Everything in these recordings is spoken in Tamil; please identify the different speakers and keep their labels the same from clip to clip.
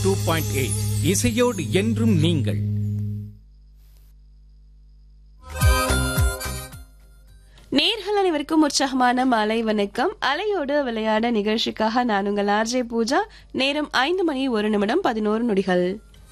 Speaker 1: டூ பாயிண்ட் எயிட் இசையோடு என்றும் நீங்கள்
Speaker 2: நேர்கள் அனைவருக்கும் உற்சாகமான மாலை வணக்கம் அலையோடு விளையாட நிகழ்ச்சிக்காக நான் உங்கள் ஆர்ஜே பூஜா நேரம் ஐந்து மணி ஒரு நிமிடம் பதினோரு நொடிகள்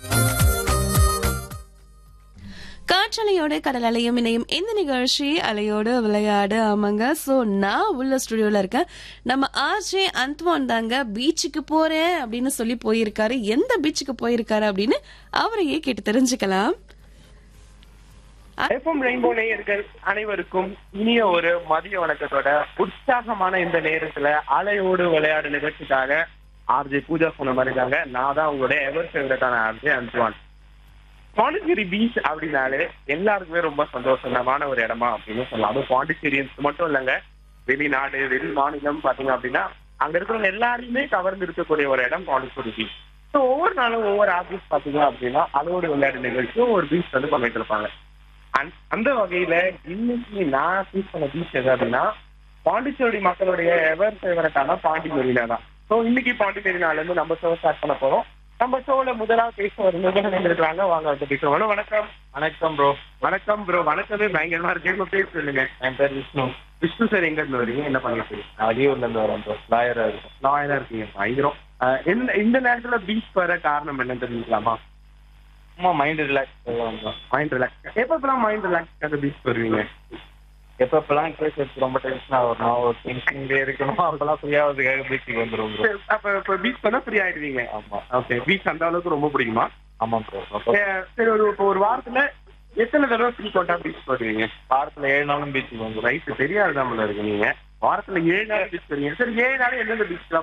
Speaker 2: காற்றலையோடு கடல் அலையும் இணையும் இந்த நிகழ்ச்சி அலையோடு விளையாடு ஆமாங்க சோ நான் உள்ள ஸ்டுடியோல இருக்கேன் நம்ம ஆர்ஜே அந்த்வான் தாங்க பீச்சுக்கு போறேன் அப்படின்னு சொல்லி போயிருக்காரு எந்த பீச்சுக்கு போயிருக்காரு அப்படின்னு அவரையே கேட்டு தெரிஞ்சுக்கலாம்
Speaker 3: எஃப்எம் ரெயின்போ நேயர்கள் அனைவருக்கும் இனிய ஒரு மதிய வணக்கத்தோட உற்சாகமான இந்த நேரத்துல அலையோடு விளையாடு நிகழ்ச்சிக்காக ஆர்ஜே பூஜா சொன்ன மாதிரி தாங்க நான் தான் உங்களுடைய எவர் ஃபேவரட்டான ஆர்ஜே அன்சுவான் பாண்டிச்சேரி பீச் அப்படின்னாலே எல்லாருக்குமே ரொம்ப சந்தோஷமான ஒரு இடமா அப்படின்னு சொல்லலாம் அதுவும் பாண்டிச்சேரியன்ஸ் மட்டும் இல்லைங்க வெளிநாடு வெளி மாநிலம் பாத்தீங்க அப்படின்னா அங்க இருக்கிறவங்க எல்லாரையுமே கவர்ந்து இருக்கக்கூடிய ஒரு இடம் பாண்டிச்சேரி பீச் ஸோ ஒவ்வொரு நாளும் ஒவ்வொரு ஆபீஸ் பாத்தீங்க அப்படின்னா அலோடு விளையாட்டு நிகழ்ச்சியும் ஒரு பீச் வந்து பண்ணிட்டு இருப்பாங்க அந்த- அந்த வகையில இன்னைக்கு நான் சூஸ் பண்ண பீச் எது அப்படின்னா பாண்டிச்சேரி மக்களுடைய எவர் ஃபேவரட்டான பாண்டி மெரினா தான் ஸோ இன்னைக்கு பாண்டி மெரினால இருந்து நம்ம ஷோ ஸ்டார்ட் பண்ண போறோம் நம்ம ஷோல முதலாவது பேச ஒரு நிகழ்ச்சி இருக்காங்க வாங்க வந்து பேசுவோம் ஹலோ வணக்கம்
Speaker 4: வணக்கம் ப்ரோ
Speaker 3: வணக்கம் ப்ரோ வணக்கமே பயங்கரமா இருக்கு உங்க பேர் சொல்லுங்க
Speaker 4: என் பேர் விஷ்ணு
Speaker 3: விஷ்ணு சார் எங்க இருந்து வரீங்க என்ன பண்ணிட்டு இருக்கீங்க
Speaker 4: நான் அடியூர்ல இருந்து வரேன் ப்ரோ லாயரா இருக்கும்
Speaker 3: லாயரா இருக்கீங்க பயங்கரம் அஹ், இந்த இந்த நேரத்துல பீச் வர காரணம் என்னன்னு தெரிஞ்சுக்கலாமா
Speaker 4: சும்மா mind relax bro
Speaker 3: mind relax எப்பப்பெல்லாம் மைண்ட் ரிலாக்ஸ் பீச் வருவீங்க
Speaker 4: எப்பப்பெல்லாம் கேஸ் எடுத்து ரொம்ப டென்ஷனாக வரணும் ஒரு திங்கிங்லேயே இருக்கணும் அப்பெல்லாம் ஃப்ரீயாகிறதுக்காக பீச்சுக்கு வந்துடும் ப்ரோ
Speaker 3: அப்ப இப்ப பீச் பண்ணா ஃப்ரீ ஆயிடுவீங்க
Speaker 4: ஆமாம்
Speaker 3: ஓகே பீச் அந்த அளவுக்கு ரொம்ப பிடிக்குமா
Speaker 4: ஆமாம் ப்ரோ அப்போ
Speaker 3: சரி, சரி ஒரு இப்போ ஒரு வாரத்துல எத்தனை தடவை பீச் கொண்டா பீச் போடுவீங்க
Speaker 4: வாரத்தில் ஏழு நாளும் பீச்சுக்கு வந்துடும்
Speaker 3: ரைட் தெரியாது நம்மள இருக்கு நீங்க வாரத்துல ஏழு நாள் பீச் போறீங்க சரி ஏழு நாள் எந்தெந்த பீச்